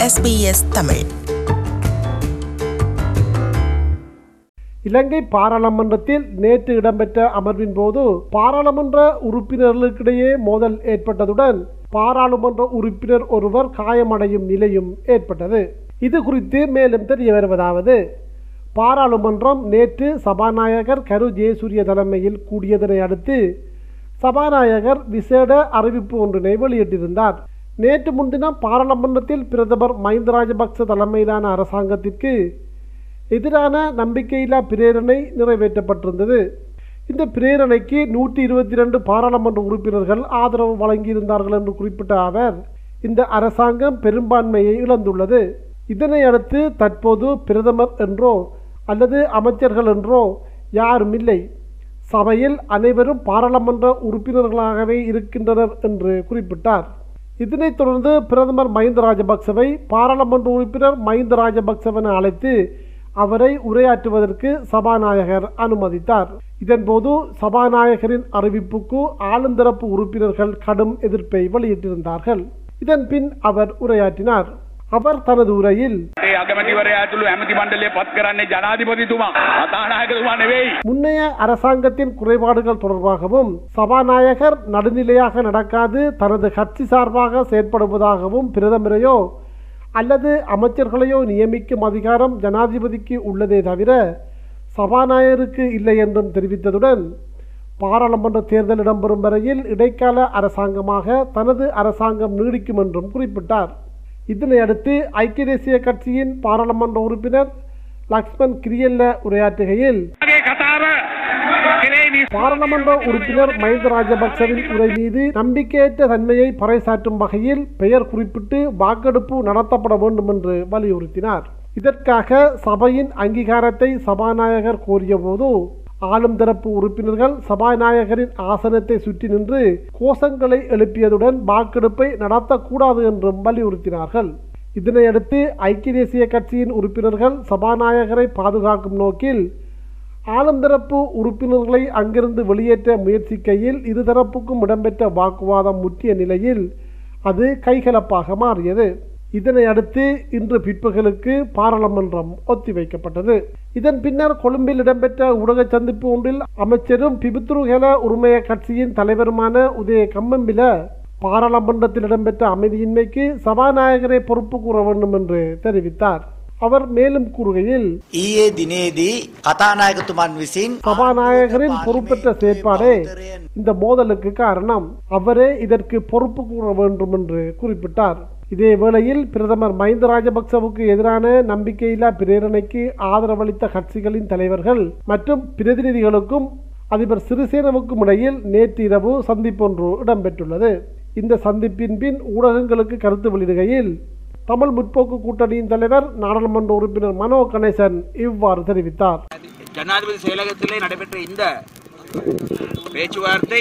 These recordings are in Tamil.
SBS தமிழ் இலங்கை பாராளுமன்றத்தில் நேற்று இடம்பெற்ற அமர்வின் போது பாராளுமன்ற உறுப்பினர்களுக்கிடையே மோதல் ஏற்பட்டதுடன் பாராளுமன்ற உறுப்பினர் ஒருவர் காயமடையும் நிலையும் ஏற்பட்டது இது குறித்து மேலும் தெரிய வருவதாவது பாராளுமன்றம் நேற்று சபாநாயகர் கரு ஜெயசூரிய தலைமையில் கூடியதனை அடுத்து சபாநாயகர் விசேட அறிவிப்பு ஒன்றினை வெளியிட்டிருந்தார் நேற்று முன்தினம் பாராளுமன்றத்தில் பிரதமர் மஹிந்த ராஜபக்ச தலைமையிலான அரசாங்கத்திற்கு எதிரான நம்பிக்கையில்லா பிரேரணை நிறைவேற்றப்பட்டிருந்தது இந்த பிரேரணைக்கு நூற்றி இருபத்தி ரெண்டு பாராளுமன்ற உறுப்பினர்கள் ஆதரவு வழங்கியிருந்தார்கள் என்று குறிப்பிட்ட அவர் இந்த அரசாங்கம் பெரும்பான்மையை இழந்துள்ளது இதனை அடுத்து தற்போது பிரதமர் என்றோ அல்லது அமைச்சர்கள் என்றோ யாரும் இல்லை சபையில் அனைவரும் பாராளுமன்ற உறுப்பினர்களாகவே இருக்கின்றனர் என்று குறிப்பிட்டார் இதனைத் தொடர்ந்து பிரதமர் மஹிந்த ராஜபக்சவை பாராளுமன்ற உறுப்பினர் மஹிந்த ராஜபக்சவென அழைத்து அவரை உரையாற்றுவதற்கு சபாநாயகர் அனுமதித்தார் இதன்போது சபாநாயகரின் அறிவிப்புக்கு ஆளுந்தரப்பு உறுப்பினர்கள் கடும் எதிர்ப்பை வெளியிட்டிருந்தார்கள் இதன் பின் அவர் உரையாற்றினார் அவர் தனது உரையில் ඒ අගමැතිවරයා ඇතුළු ඇමති මණ්ඩලය පත් කරන්නේ ජනාධිපතිතුමා අතානායකතුමා නෙවෙයි. முன்னைய அரசாங்கத்தின் குறைபாடுகள் தொடர்பாகவும் சபாநாயகர் நடுநிலையாக நடக்காது தனது கட்சி சார்பாக செயற்படுவதாகவும் பிரதமரையோ அல்லது அமைச்சர்களையோ நியமிக்கும் அதிகாரம் ஜனாதிபதிக்கு உள்ளதே தவிர சபாநாயகருக்கு இல்லை என்றும் தெரிவித்ததுடன் பாராளுமன்ற தேர்தல் இடம்பெறும் வரையில் இடைக்கால அரசாங்கமாக தனது அரசாங்கம் நீடிக்கும் என்றும் குறிப்பிட்டார் இதனை அடுத்து ஐக்கிய தேசிய கட்சியின் பாராளுமன்ற உறுப்பினர் லக்ஷ்மண் கிரியல்ல உரையாற்றுகையில் මගේ කතාව කෙරේ විස් பாராளுமன்ற உறுப்பினர் மஹிந்த ராஜபக்சவின் உரை மீது நம்பிக்கையற்ற தன்மையை பறைசாற்றும் வகையில் பெயர் குறிப்பிட்டு வாக்கெடுப்பு நடத்தப்பட வேண்டும் என்று வலியுறுத்தினார் இதற்காக சபையின் அங்கீகாரத்தை சபாநாயகர் கோரியபோது ஆளும் தரப்பு உறுப்பினர்கள் சபாநாயகரின் ஆசனத்தை சுற்றி நின்று கோஷங்களை எழுப்பியதுடன் வாக்கெடுப்பை நடத்தக்கூடாது என்றும் வலியுறுத்தினார்கள் இதனையடுத்து ஐக்கிய தேசிய கட்சியின் உறுப்பினர்கள் சபாநாயகரை பாதுகாக்கும் நோக்கில் ஆளுந்தரப்பு உறுப்பினர்களை அங்கிருந்து வெளியேற்ற முயற்சிக்கையில் இருதரப்புக்கும் இடம்பெற்ற வாக்குவாதம் முற்றிய நிலையில் அது கைகலப்பாக மாறியது இதனை அடுத்து இன்று பிற்பகலுக்கு பாராளுமன்றம் ஒத்திவைக்கப்பட்டது இதன் பின்னர் கொழும்பில் இடம்பெற்ற ஊடக சந்திப்பு ஒன்றில் அமைச்சரும் பிபித்ருகல உரிமைய கட்சியின் தலைவருமான உதய கம்மம்பில பாராளுமன்றத்தில் இடம்பெற்ற அமைதியின்மைக்கு சபாநாயகரை பொறுப்பு கூற வேண்டும் என்று தெரிவித்தார் அவர் மேலும் கூறுகையில் ඊයේ දිනේදී කතානායකතුමන් විසින් சபாநாயகரின் பொறுப்பற்ற செயற்பாடே இந்த மோதலுக்கு காரணம் அவரே இதற்கு பொறுப்பு கூற வேண்டும் என்று குறிப்பிட்டார் இதே வேளையில் பிரதமர் மஹிந்த ராஜபக்சவுக்கு எதிரான நம்பிக்கையில்லா பிரேரணைக்கு ஆதரவளித்த கட்சிகளின் தலைவர்கள் மற்றும் பிரதிநிதிகளுக்கும் அதிபர் சிறிசேனவுக்கும் இடையில் நேற்று இரவு சந்திப்பொன்று இடம்பெற்றுள்ளது இந்த சந்திப்பின் பின் ஊடகங்களுக்கு கருத்து வெளியிடுகையில் தமிழ் முற்போக்கு கூட்டணியின் தலைவர் நாடாளுமன்ற உறுப்பினர் மனோ கணேசன் இவ்வாறு தெரிவித்தார் ஜனாதிபதி செயலகத்திலே நடைபெற்ற இந்த பேச்சுவார்த்தை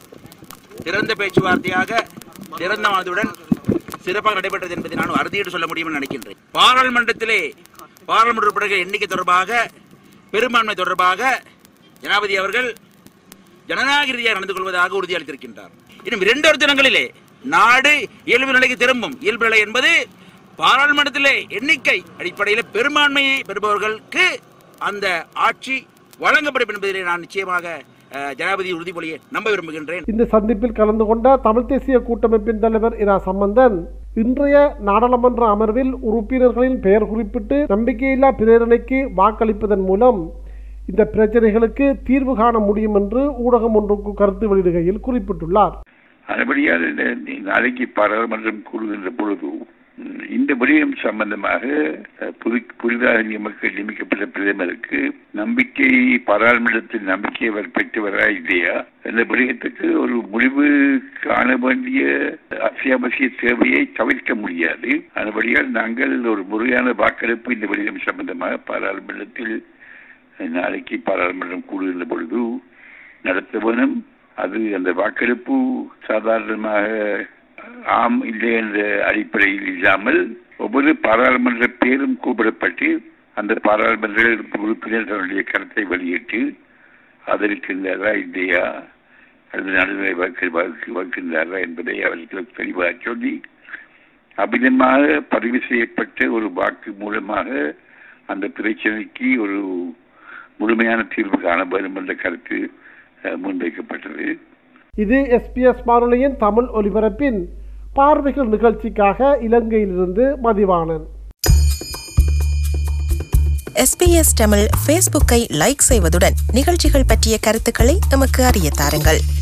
திறந்த பேச்சுவார்த்தையாக திறந்த மனதுடன் சிறப்பாக நடைபெற்றது என்பதை நான் அறுதியிட்டு சொல்ல முடியும் என்று நினைக்கின்றேன் பாராளுமன்றத்திலே பாராளுமன்ற உறுப்பினர்கள் எண்ணிக்கை தொடர்பாக பெரும்பான்மை தொடர்பாக ஜனாதிபதி அவர்கள் ஜனநாயக ரீதியாக நடந்து கொள்வதாக உறுதியளித்திருக்கின்றார் இன்னும் இரண்டு ஒரு தினங்களிலே நாடு இயல்பு நிலைக்கு திரும்பும் இயல்பு நிலை என்பது பாராளுமன்றத்திலே எண்ணிக்கை அடிப்படையில் பெரும்பான்மையை பெறுபவர்களுக்கு அந்த ஆட்சி வழங்கப்படும் என்பதிலே நான் நிச்சயமாக அஹ், ஜனாதிபதி உறுதிமொழியை நம்ப விரும்புகின்றேன் இந்த சந்திப்பில் கலந்து கொண்ட தமிழ் தேசிய கூட்டமைப்பின் தலைவர் இரா சம்பந்தன் இன்றைய நாடாளுமன்ற அமர்வில் உறுப்பினர்களின் பெயர் குறிப்பிட்டு நம்பிக்கையில்லா பிரேரணைக்கு வாக்களிப்பதன் மூலம் இந்த பிரச்சனைகளுக்கு தீர்வு காண முடியும் என்று ஊடகம் ஒன்றுக்கு கருத்து வெளியிடுகையில் குறிப்பிட்டுள்ளார் அதுபடியால் இந்த இந்த நாளைக்கு பாராளுமன்றம் கூடுகின்ற பொழுது ம், இந்த விடயம் சம்பந்தமாக அஹ், புது புதிதாக நியமிக்க நியமிக்கப்பட்ட பிரதமருக்கு நம்பிக்கை பாராளுமன்றத்தில் நம்பிக்கை அவர் பெற்றவரா இல்லையா இந்த விடயத்துக்கு ஒரு முடிவு காண வேண்டிய அத்தியாவசிய தேவையை தவிர்க்க முடியாது அதுபடியால் நாங்கள் ஒரு முறையான வாக்கெடுப்பு இந்த விடயம் சம்பந்தமாக பாராளுமன்றத்தில் நாளைக்கு பாராளுமன்றம் கூடுகின்ற பொழுது நடத்த வேணும் அது அந்த வாக்கெடுப்பு சாதாரணமாக ஆம் இல்லை என்ற அடிப்படையில் இல்லாமல் ஒவ்வொரு பாராளுமன்ற பேரும் கூப்பிடப்பட்டு அந்த பாராளுமன்ற உறுப்பினர் தன்னுடைய கருத்தை வெளியிட்டு ஆதரிக்கின்றாரா இல்லையா அல்லது நடுநிலை வகுக்க வகுக்கின்றாரா என்பதை அவர்களுக்கு தெளிவாக சொல்லி அபிதமாக பதிவு செய்யப்பட்ட ஒரு வாக்கு மூலமாக அந்த பிரச்சனைக்கு ஒரு முழுமையான தீர்வு காண வேண்டும் என்ற கருத்து அஹ், முன்வைக்கப்பட்டது இது எஸ்பிஎஸ் வானொலியின் தமிழ் ஒலிபரப்பின் பார்வைகள் நிகழ்ச்சிக்காக இலங்கையிலிருந்து மதிவாணன் எஸ்பிஎஸ் தமிழ் ஃபேஸ்புக்கை லைக் செய்வதுடன் நிகழ்ச்சிகள் பற்றிய கருத்துக்களை எமக்கு அறிய தாருங்கள்